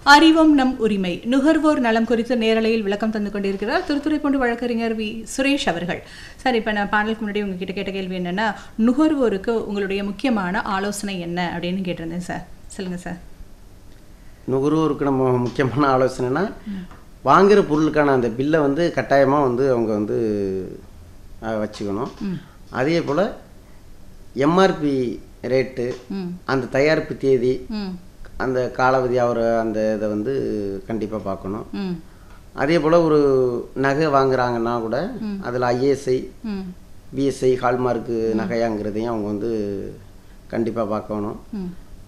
அறிவோம் நம் உரிமை நுகர்வோர் நலம் குறித்து நேரலையில் விளக்கம் தந்து கொண்டிருக்கிறார் திருத்துறைப்பூண்டு வழக்கறிஞர் வி சுரேஷ் அவர்கள் சார் இப்போ நான் பாடலுக்கு முன்னாடி உங்ககிட்ட கேட்ட கேள்வி என்னன்னா நுகர்வோருக்கு உங்களுடைய முக்கியமான ஆலோசனை என்ன அப்படின்னு கேட்டிருந்தேன் சார் சொல்லுங்க சார் நுகர்வோருக்கு நம்ம முக்கியமான ஆலோசனைனா வாங்குற பொருளுக்கான அந்த பில்லை வந்து கட்டாயமாக வந்து அவங்க வந்து அஹ், வச்சுக்கணும் அதே போல் எம்ஆர்பி ரேட்டு ம் அந்த தயாரிப்பு தேதி ம் அந்த காலாவதி ஆகிற அந்த இதை வந்து கண்டிப்பாக பார்க்கணும் ம் அதே போல் ஒரு நகை வாங்குறாங்கன்னா கூட அதில் ஐஏஎஸ்ஐ ம் பிஎஸ்ஐ ஹால்மார்க்கு நகையாங்கிறதையும் அவங்க வந்து கண்டிப்பாக பார்க்கணும் ம்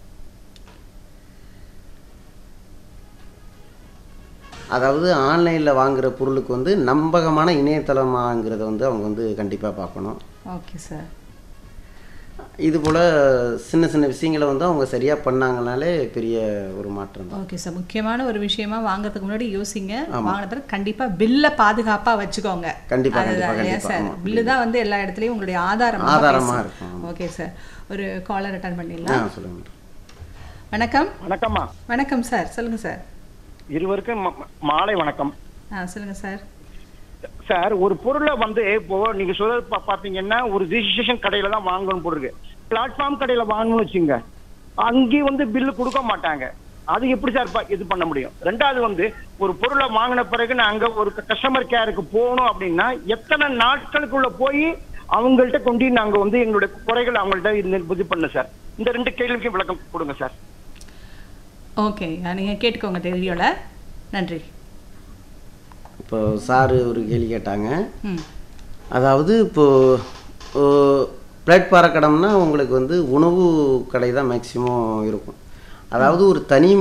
அதாவது ஆன்லைனில் வாங்குற பொருளுக்கு வந்து நம்பகமான இணையதளமாங்கிறத வந்து அவங்க வந்து கண்டிப்பாக பார்க்கணும் ஓகே சார் இது போல் சின்ன சின்ன விஷயங்களை வந்து அவங்க சரியாக பண்ணாங்கனாலே பெரிய ஒரு மாற்றம் தான் ஓகே சார் முக்கியமான ஒரு விஷயமா வாங்குறதுக்கு முன்னாடி யோசிங்க வாங்கினதுல கண்டிப்பா பில்லை பாதுகாப்பா வச்சுக்கோங்க கண்டிப்பா, அதுதான் கண்டிப்பா, இல்லையா கண்டிப்பா, சார் ஆமா. பில்லு தான் வந்து எல்லா இடத்துலயும் உங்களுடைய ஆதாரம் ஆதாரமா இருக்கும். ஓகே சார் ஒரு காலர் அட்டன் ஆ பண்ணிடலாம் சொல்லுங்கள் வணக்கம் வணக்கம்மா வணக்கம் சார் சொல்லுங்க சார் இருவருக்கும் ம- ம- மாலை வணக்கம் ஆ சொல்லுங்க சார் சார் ஒரு பொருளை வந்து இப்போ நீங்க சொல்றது பா- பாத்தீங்கன்னா ஒரு ரிஜிஸ்ட்ரேஷன் கடையில தான் வாங்கணும் பொருள் பிளாட்ஃபார்ம் கடையில வாங்கணும்னு வச்சுங்க அங்கேயும் வந்து பில்லு கொடுக்க மாட்டாங்க அது எப்படி சார் ப- இது பண்ண முடியும் ரெண்டாவது வந்து ஒரு பொருளை வாங்கின பிறகு நான் அங்க ஒரு கஸ்டமர் கேருக்கு போகணும் அப்படின்னா எத்தனை நாட்களுக்குள்ள போய் அவங்கள்ட்ட கொண்டு நாங்க வந்து எங்களுடைய குறைகளை அவங்கள்ட்ட இந்த இது பண்ண சார் இந்த ரெண்டு கேள்விக்கும் விளக்கம் கொடுங்க சார் ஓகே நீங்க கேட்டுக்கோங்க ரேடியோல நன்றி இப்போ சாரு ஒரு கேள்வி கேட்டாங்க ம் அதாவது இப்போது பிளேட்பார கடைன்னா உங்களுக்கு வந்து உணவு கடை தான் மேக்சிமம் இருக்கும் அதாவது ஒரு தனி